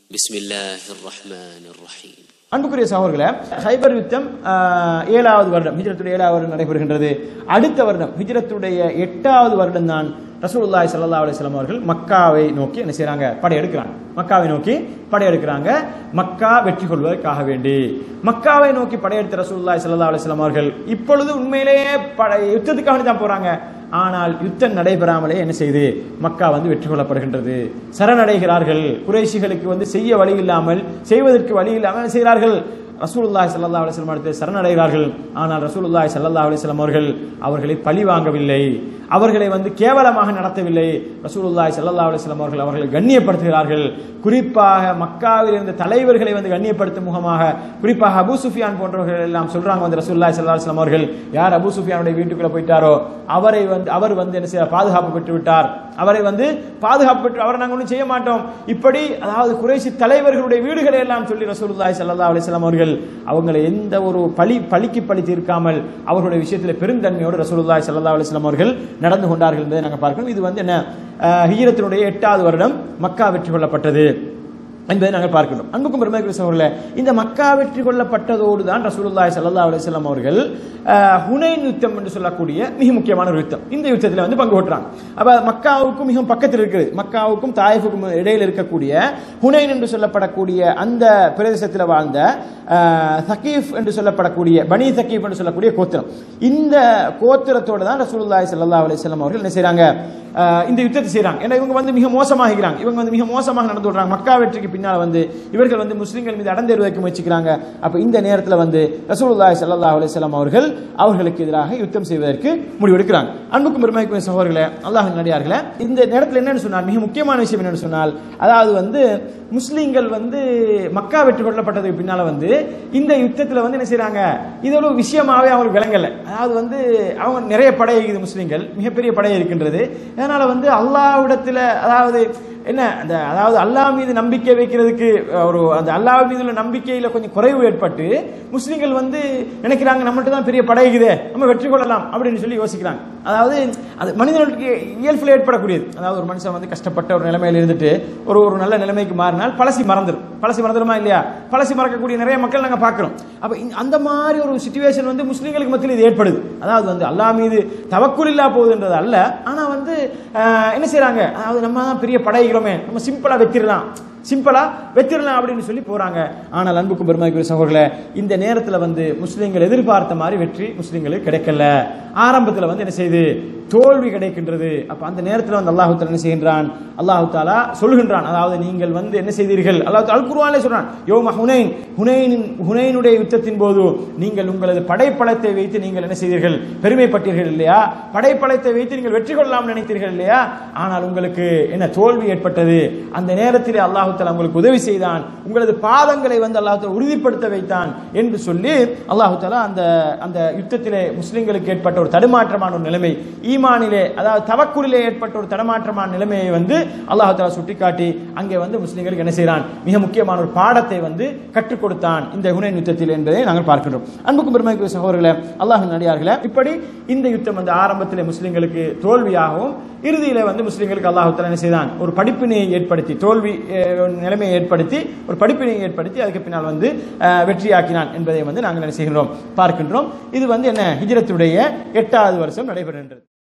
بسم الله الرحمن الرحيم அன்புக்குரிய சகோதரர்களே ஹைபர் யுத்தம் ஆஹ், ஏழாவது வருடம் ஹிஜ்ரத்துடைய ஏழாவது வருடம் நடைபெறுகின்றது அடுத்த வருடம் ஹிஜ்ரத்துடைய எட்டாவது வருடம் தான் ரசூலுல்லாஹி ஸல்லல்லாஹு அலைஹி வஸல்லம் அவர்கள் மக்காவை நோக்கி என்ன செய்றாங்க படையெடுக்கிறாங்க மக்காவை நோக்கி படையெடுக்கிறாங்க மக்கா வெற்றி கொள்வதற்காக வேண்டி மக்காவை நோக்கி படையெடுத்த ரசூலுல்லாஹி ஸல்லல்லாஹு அலைஹி வஸல்லம் அவர்கள் இப்பொழுது உண்மையிலேயே படை யுத்தத்துக்காக வேண்டி தான் போறாங்க ஆனால் யுத்தம் நடைபெறாமலே என்ன செய்து மக்கா வந்து வெற்றி கொள்ளப்படுகின்றது சரணடைகிறார்கள் குறைஷிகளுக்கு வந்து செய்ய வழி இல்லாமல் செய்வதற்கு வழி இல்லாமல் என்ன செய்கிறார்கள் ரசூலுல்லாஹி ஸல்லல்லாஹு அலைஹி வஸல்லம் அடுத்து சரணடைகிறார்கள் ஆனால் ரசூலுல்லாஹி ஸல்லல்லாஹு அலைஹி வஸல்லம் அவர்கள் அவர்களை பழி வாங்கவில்லை அவர்களை வந்து கேவலமாக நடத்தவில்லை ரசூலுல்லாஹி ஸல்லல்லாஹு அலைஹி வஸல்லம் அவர்கள் அவர்களை கண்ணியப்படுத்துகிறார்கள் குறிப்பாக மக்காவில் இருந்த தலைவர்களை வந்து கண்ணியப்படுத்தும் முகமாக குறிப்பாக அபூ சுஃபியான் போன்றவர்கள் எல்லாம் சொல்றாங்க வந்து ரசூலுல்லாஹி ஸல்லல்லாஹு அலைஹி வஸல்லம் அவர்கள் யார் அபூ சுஃபியானுடைய வீட்டுக்குள்ள போயிட்டாரோ அவரை வந்து அவர் வந்து என்ன செய்ய பாதுகாப்பு பெற்று விட்டார் அவரை வந்து பாதுகாப்பு பெற்று அவரை நாங்கள் ஒன்றும் செய்ய மாட்டோம் இப்படி அதாவது குறைசி தலைவர்களுடைய வீடுகளை எல்லாம் சொல்லி ரசூலுல்லாஹி ஸல்லல்லாஹு அலைஹி வஸல்லம் அவர்கள் அவங்களை எந்த ஒரு பழி பழிக்கு பழி தீர்க்காமல் அவர்களுடைய விஷயத்தில் பெருந்தன்மையோடு ரசூலுல்லாஹி ஸல்லல்லாஹு அலைஹி வஸல்லம் அவர்கள் நடந்து கொண்டார்கள் என்பதை நாங்கள் பார்க்கிறோம் இது வந்து என்ன அஹ், ஹிஜ்ரத்தினுடைய எட்டாவது வருடம் மக்கா வெற்றி கொள்ளப்பட்டது என்பதை நாங்கள் பார்க்கிறோம் அன்புக்கும் பெருமைக்குரிய சகோதரர்களே இந்த மக்கா வெற்றி கொள்ளப்பட்டதோடு தான் ரசூலுல்லாஹி ஸல்லல்லாஹு அலைஹி வஸல்லம் அவர்கள் அஹ், ஹுனைன் யுத்தம் என்று சொல்லக்கூடிய மிக முக்கியமான ஒரு யுத்தம் இந்த யுத்தத்தில் வந்து பங்கு பெற்றாங்க அப்ப மக்காவுக்கும் மிகவும் பக்கத்தில் இருக்குது மக்காவுக்கும் தாயிஃபுக்கும் இடையில் இருக்கக்கூடிய ஹுனைன் என்று சொல்லப்படக்கூடிய அந்த பிரதேசத்தில் வாழ்ந்த அஹ், சகீஃப் என்று சொல்லப்படக்கூடிய பனி சகீஃப் என்று சொல்லக்கூடிய கோத்திரம் இந்த கோத்திரத்தோடு தான் ரசூலுல்லாஹி ஸல்லல்லாஹு அலைஹி வஸல்லம் அவர்கள் என்ன செய்றாங்க அஹ், இந்த யுத்தத்தை செய்றாங்க ஏன்னா இவங்க வந்து மிக மோசமாகிறாங்க இவங்க வந்து மிக மோசமாக நடந்து கொள்றாங்க மக்கா வெற்றிக்கு பின்னால் வந்து இவர்கள் வந்து முஸ்லிம்கள் மீது அடந்தேறுவதற்கு முயற்சிக்கிறாங்க அப்ப இந்த நேரத்தில் வந்து ரசூலுல்லாஹி ஸல்லல்லாஹு அலைஹி வஸல்லம் அவர்கள் அவர்களுக்கு எதிராக யுத்தம் செய்வதற்கு முடிவெடுக்கிறாங்க அன்புக்கும் பெருமைக்கும் சகோதரர்களே அல்லாஹ் நடிகார்களே இந்த நேரத்தில் என்னன்னு சொன்னால் மிக முக்கியமான விஷயம் என்னன்னு சொன்னால் அதாவது வந்து முஸ்லிம்கள் வந்து மக்கா வெற்றி கொள்ளப்பட்டதுக்கு பின்னால வந்து இந்த யுத்தத்தில் வந்து என்ன செய்றாங்க இது ஒரு விஷயமாவே அவங்களுக்கு விளங்கல அதாவது வந்து அவங்க நிறைய படை இருக்குது முஸ்லிம்கள் மிகப்பெரிய படை இருக்கின்றது அதனால வந்து அல்லாஹ்விடத்தில் அதாவது என்ன அந்த அதாவது அல்லாஹ் மீது நம்பிக்கை வைக்கிறதுக்கு அஹ், ஒரு அந்த அல்லாஹ் மீது உள்ள நம்பிக்கையில கொஞ்சம் குறைவு ஏற்பட்டு முஸ்லிம்கள் வந்து நினைக்கிறாங்க நம்மகிட்ட தான் பெரிய படை இருக்குதே நம்ம வெற்றி கொள்ளலாம் அப்படின்னு சொல்லி யோசிக்கிறாங்க அதாவது அது மனிதர்களுக்கு இயல்பில் ஏற்படக்கூடியது அதாவது ஒரு மனுஷன் வந்து கஷ்டப்பட்ட ஒரு நிலைமையில இருந்துட்டு ஒரு ஒரு நல்ல நிலைமைக்கு மாறினால் பழசி மறந்துடும் பழசி மறந்துடுமா இல்லையா பழசி மறக்கக்கூடிய நிறைய மக்கள் நாங்கள் பார்க்கிறோம் அப்ப இந்த- அந்த மாதிரி ஒரு சுச்சுவேஷன் வந்து முஸ்லிம்களுக்கு மத்தியில் இது ஏற்படுது அதாவது வந்து அல்லாஹ் மீது தவக்குல் இல்லா போகுதுன்றது அல்ல ஆனா வந்து ஆஹ், என்ன செய்றாங்க அதாவது நம்ம தான் பெரிய படைகிறோமே நம்ம சிம்பிளா வெத்திடலாம் சிம்பிளா வெத்திடலாம் அப்படின்னு சொல்லி போறாங்க ஆனால் அன்புக்கும் பெருமைக்குரிய சகோதரர்களே இந்த நேரத்துல வந்து முஸ்லிம்கள் எதிர்பார்த்த மாதிரி வெற்றி முஸ்லிம்களுக்கு கிடைக்கல ஆரம்பத்துல வந்து என்ன செய்யுது தோல்வி கிடைக்கின்றது அப்ப அந்த நேரத்துல வந்து அல்லாஹு தாலா என்ன செய்கின்றான் அல்லாஹு தாலா சொல்கின்றான் அதாவது நீங்கள் வந்து என்ன செய்தீர்கள் அல்லாஹ் அல் குர்ஆனிலே சொல்றான் யோம ஹுனைன் ஹுனைனின் ஹுனைனுடைய யுத்தத்தின் போது நீங்கள் உங்களது படைப்பலத்தை வைத்து நீங்கள் என்ன செய்தீர்கள் பெருமைப்பட்டீர்கள் இல்லையா படைப்பலத்தை வைத்து நீங்கள் வெற்றி கொள்ளலாம் நினைத்தீர்கள் இல்லையா ஆனால் உங்களுக்கு என்ன தோல்வி ஏற்பட்டது அந்த நேரத்தில் அல்லாஹு தாலா உங்களுக்கு உதவி செய்தான் உங்களது பாதங்களை வந்து அல்லாஹு தாலா உறுதிப்படுத்த வைத்தான் என்று சொல்லி அல்லாஹு தாலா அந்த அந்த யுத்தத்திலே முஸ்லிம்களுக்கு ஏற்பட்ட ஒரு தடுமாற்றமான ஒரு நிலைமை ஈமானிலே அதாவது தவக்குலிலே ஏற்பட்ட ஒரு தடுமாற்றமான நிலைமையை வந்து அல்லாஹு தாலா சுட்டிக்காட்டி அங்கே வந்து முஸ்லிம்களுக்கு என்ன செய்கிறான் மிக முக்கியமான ஒரு பாடத்தை வந்து கற்றுக் கொடுத்தான் இந்த ஹுனைன் யுத்தத்தில் என்பதை நாங்கள் பார்க்கின்றோம் அன்புக்கும் பெருமைக்குரிய சகோதரர்களே அல்லாஹ் நடிகார்களே இப்படி இந்த யுத்தம் வந்து ஆரம்பத்திலே முஸ்லிம்களுக்கு தோல்வியாகவும் இறுதியிலே வந்து முஸ்லிம்களுக்கு அல்லாஹு தாலா என்ன செய்தான் ஒரு படிப்பினையை ஏற்படுத்தி தோல்வி அஹ், நிலைமையை ஏற்படுத்தி ஒரு படிப்பினையை ஏற்படுத்தி அதுக்கு பின்னால் வந்து அஹ், வெற்றியாக்கினான் என்பதை வந்து நாங்கள் என்ன செய்கின்றோம் பார்க்கின்றோம் இது வந்து என்ன ஹிஜ்ரத்துடைய எட்டாவது வருஷம் நடைபெறுகின்றது